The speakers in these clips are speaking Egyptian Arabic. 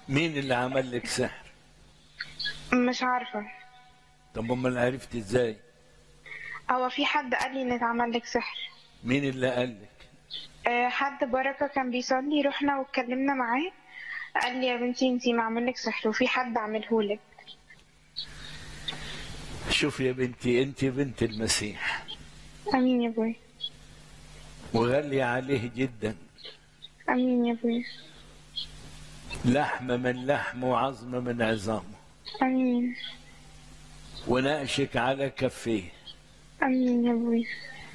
مين اللي عمل لك سحر مش عارفة طب امال عرفت ازاي هو في حد قال لي ان اتعمل لك سحر مين اللي قال لك آه، حد بركة كان بيصلي رحنا واتكلمنا معاه قال لي يا بنتي انتي معمول لك سحر وفي حد عمله لك شوف يا بنتي انت بنت المسيح امين يا ابوي وغالية عليه جدا امين يا ابوي لحم من لحمه وعظم من عظامه امين ونقشك على كفيه امين يا ابوي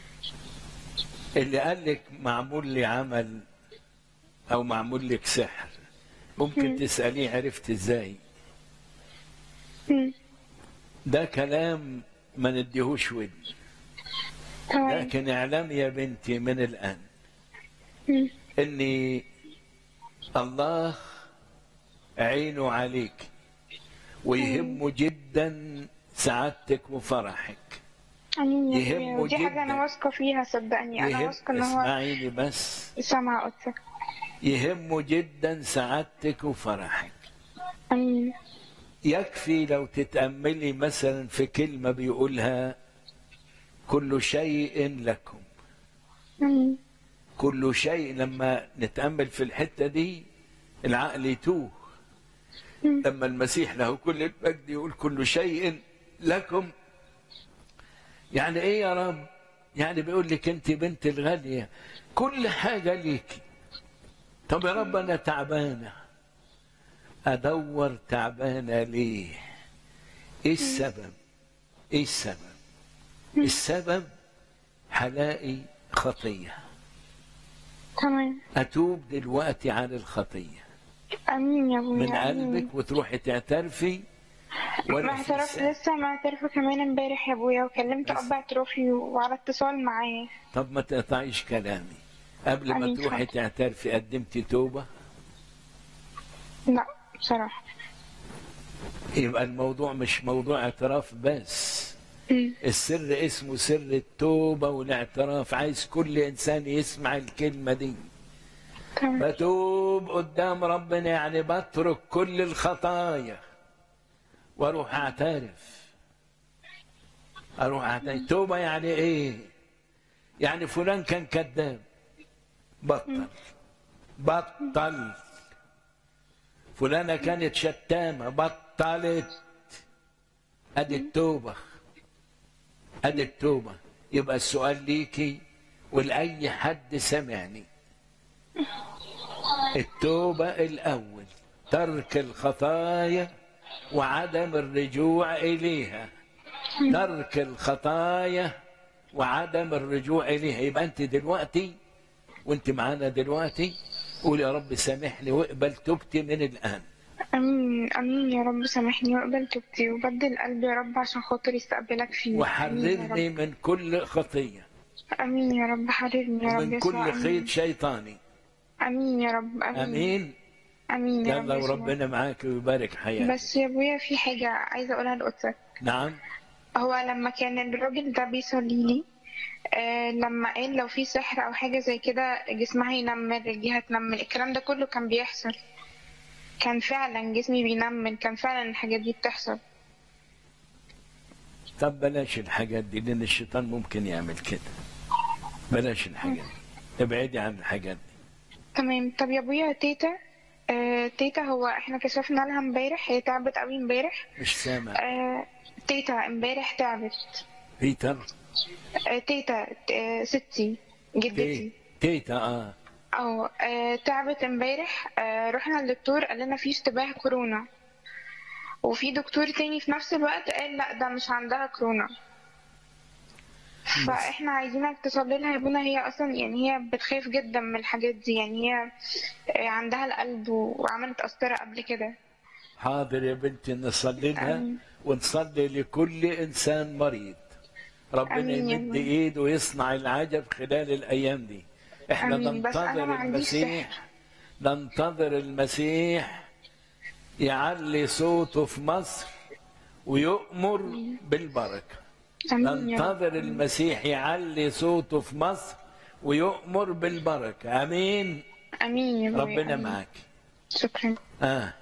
اللي قال لك معمول لي عمل او معمول لك سحر ممكن تسأليه عرفت ازاي مم. ده كلام ما نديهوش ودن تمام لكن اعلم يا بنتي من الآن مم. ان الله عينه عليك ويهمه جدا سعادتك وفرحك امين يا يهمه ابوي ودي حاجة جداً. انا واثقة فيها صدقني انا يهم واثقة ان هو اسمعيني بس سامع قدسك يهمه جدا سعادتك وفرحك امين يكفي لو تتأملي مثلا في كلمة بيقولها كل شيء لكم امين كل شيء لما نتأمل في الحتة دي العقل يتوه مم. لما المسيح له كل المجد يقول كل شيء لكم يعني ايه يا رب يعني بيقول لك انت بنت الغالية كل حاجة ليكي طب يا رب انا تعبانة ادور تعبانة ليه ايه السبب ايه السبب السبب هلاقي خطيه تمام اتوب دلوقتي عن الخطيه امين يا ابوي من آمين. قلبك وتروحي تعترفي ولا في معترف الساعة. لسه معترفة كمان امبارح يا ابويا وكلمت بس. اب اعترافي وعلى اتصال معاه طب ما تقطعيش كلامي قبل ما أمين، تروحي اتفضل. تعترفي قدمتي توبه لا بصراحة يبقى الموضوع مش موضوع اعتراف بس مم. السر اسمه سر التوبه والاعتراف عايز كل انسان يسمع الكلمه دي تمام بتوب قدام ربنا يعني بترك كل الخطايا واروح اعترف اروح اعترف توبه يعني ايه يعني فلان كان كذاب بطل بطل فلانه كانت شتامه بطلت ادي التوبه ادي التوبه يبقى السؤال ليكي ولاي حد سمعني التوبة الأول ترك الخطايا وعدم الرجوع إليها ترك الخطايا وعدم الرجوع إليها يبقى أنت دلوقتي وأنت معانا دلوقتي قول يا رب سامحني واقبل توبتي من الآن امين امين يا رب سامحني واقبل توبتي وبدل قلبي يا رب عشان خاطر يستقبلك فيه امين يا وحررني رب من كل خطية امين يا رب حررني يا رب ومن يسوع كل آمين. خيط شيطاني امين يا رب امين أمين امين يا رب يلا يسوع. وربنا معاك ويبارك حياتك بس يا ابويا في حاجة عايزة اقولها لقدسك نعم هو لما كان الراجل ده بيصلي لي آه لما قال لو في سحر او حاجه زي كده جسمها ينمل رجليها تنمل الكلام ده كله كان بيحصل كان فعلا جسمي بينمل كان فعلا الحاجات دي بتحصل طب بلاش الحاجات دي لان الشيطان ممكن يعمل كده بلاش الحاجات دي ابعدي عن الحاجات دي تمام طب يا ابويا تيتا آه تيتا هو احنا كشفنا لها امبارح هي تعبت قوي امبارح مش سامع آه تيتا امبارح تعبت بيتر آه تيتا آه ستي جدتي تي تيتا اه اه آه، تعبت امبارح آه، رحنا للدكتور قال لنا في اشتباه كورونا وفي دكتور تاني في نفس الوقت قال لا ده مش عندها كورونا فاحنا عايزينك تصلي لها يا ابونا هي اصلا يعني هي بتخاف جدا من الحاجات دي يعني هي آه، عندها القلب وعملت قسطرة قبل كده حاضر يا بنتي نصلي لها آمين. ونصلي لكل انسان مريض ربنا آمين يا يمد رب. ايده ويصنع العجب خلال الايام دي احنا آمين. بس أنا ننتظر ما عنديش المسيح ننتظر المسيح يعلي صوته في مصر ويؤمر بالبركه امين يا رب ننتظر المسيح يعلي صوته في مصر ويؤمر بالبركه امين امين يا أبويا، ربنا آمين. معك شكرا اه